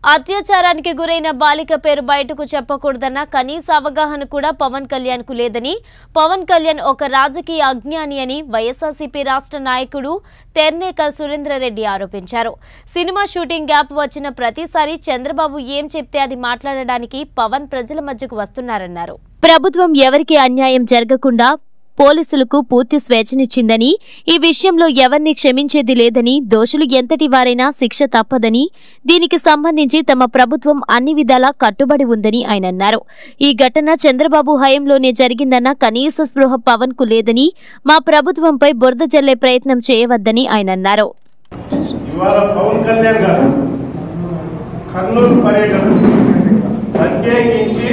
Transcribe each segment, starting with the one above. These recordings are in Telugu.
అత్యాచారానికి గురైన బాలిక పేరు బయటకు చెప్పకూడదన్న కనీస అవగాహన కూడా పవన్ కళ్యాణ్ కు లేదని పవన్ కళ్యాణ్ ఒక రాజకీయ అజ్ఞాని అని వైఎస్ఆర్సీపీ రాష్ట్ర నాయకుడు తెర్నేకల్ సురేంద్రరెడ్డి ఆరోపించారు సినిమా షూటింగ్ గ్యాప్ వచ్చిన ప్రతిసారి చంద్రబాబు ఏం చెప్తే అది మాట్లాడడానికి పవన్ ప్రజల మధ్యకు వస్తున్నారన్నారు ప్రభుత్వం ఎవరికి అన్యాయం జరగకుండా పోలీసులకు పూర్తి స్వేచ్ఛనిచ్చిందని ఈ విషయంలో ఎవరిని క్షమించేది లేదని దోషులు ఎంతటి వారైనా శిక్ష తప్పదని దీనికి సంబంధించి తమ ప్రభుత్వం అన్ని విధాలా కట్టుబడి ఉందని ఆయన అన్నారు ఈ ఘటన చంద్రబాబు హయంలోనే జరిగిందన్న కనీస స్పృహ పవన్ కు లేదని మా ప్రభుత్వంపై బురద జల్లే ప్రయత్నం చేయవద్దని ఆయన అన్నారు ఇవాళ పవన్ కళ్యాణ్ గారు కర్నూలు పర్యటన ప్రత్యేకించి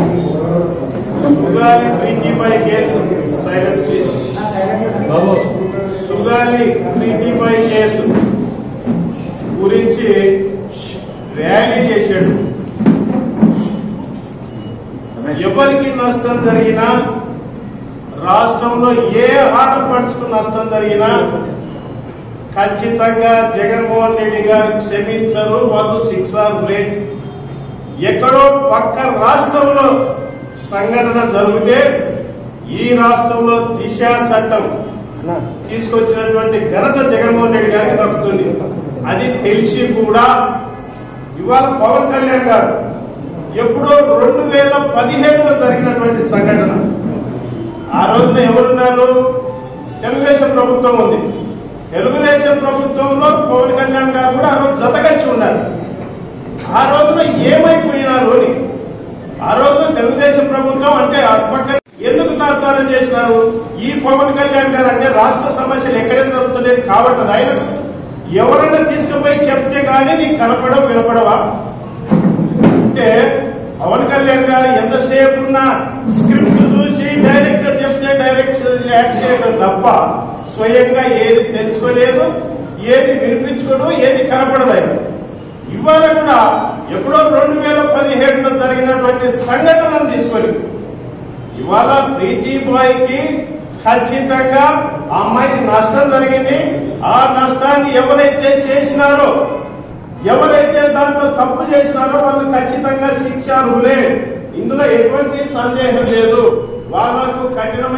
సుగాలి ప్రీతిపై కేసు సైలెన్స్ ప్లీజ్. సుగాలి ప్రీతిపై కేసు గురించి ర్యాలీ చేశాడు ఎవరికి నష్టం జరిగినా రాష్ట్రంలో ఏ ఆడపడుచుకు నష్టం జరిగినా ఖచ్చితంగా జగన్మోహన్ రెడ్డి గారు క్షమించరు వాళ్ళు శిక్షార్హులే ఎక్కడో పక్క రాష్ట్రంలో సంఘటన జరిగితే ఈ రాష్ట్రంలో దిశ చట్టం తీసుకొచ్చినటువంటి ఘనత జగన్మోహన్ రెడ్డి గారికి దక్కుతుంది అది తెలిసి కూడా ఇవాళ పవన్ కళ్యాణ్ గారు ఎప్పుడో రెండు వేల పదిహేడులో జరిగినటువంటి సంఘటన ఆ రోజున ఎవరున్నారు తెలుగుదేశం ప్రభుత్వం ఉంది తెలుగుదేశం ప్రభుత్వంలో పవన్ కళ్యాణ్ గారు కూడా ఆ రోజు జతగచ్చి ఉన్నారు ఆ రోజున ఏమైపోయినారు అని ఆ రోజున తెలుగుదేశం ప్రభుత్వం అంటే అటుపక్క ఎందుకు తాత్సారం చేసినారు ఈ పవన్ కళ్యాణ్ గారు అంటే రాష్ట్ర సమస్యలు ఎక్కడేం జరుగుతులేదు కాబట్టి ఆయన ఎవరైనా తీసుకుపోయి చెప్తే గానీ నీకు కనపడవ వినపడవా అంటే పవన్ కళ్యాణ్ గారు ఎంతసేపు ఉన్న స్క్రిప్ట్ చూసి డైరెక్టర్ చెప్తే డైరెక్టర్ యాక్ట్ చేయడం తప్ప స్వయంగా ఏది తెలుసుకోలేదు ఏది వినిపించుకోడు ఏది కనపడదు ఆయన ఇవాళ కూడా ఎప్పుడో రెండు వేల పదిహేడులో జరిగినటువంటి సంఘటనను తీసుకొని ఇవాళ ప్రీతి బాయ్ కి ఖచ్చితంగా ఆ అమ్మాయికి నష్టం జరిగింది ఆ నష్టాన్ని ఎవరైతే చేసినారో ఎవరైతే దాంట్లో తప్పు చేసినారో వాళ్ళు ఖచ్చితంగా శిక్షార్హులే ఇందులో ఎటువంటి సందేహం లేదు వాళ్ళకు కఠినమైన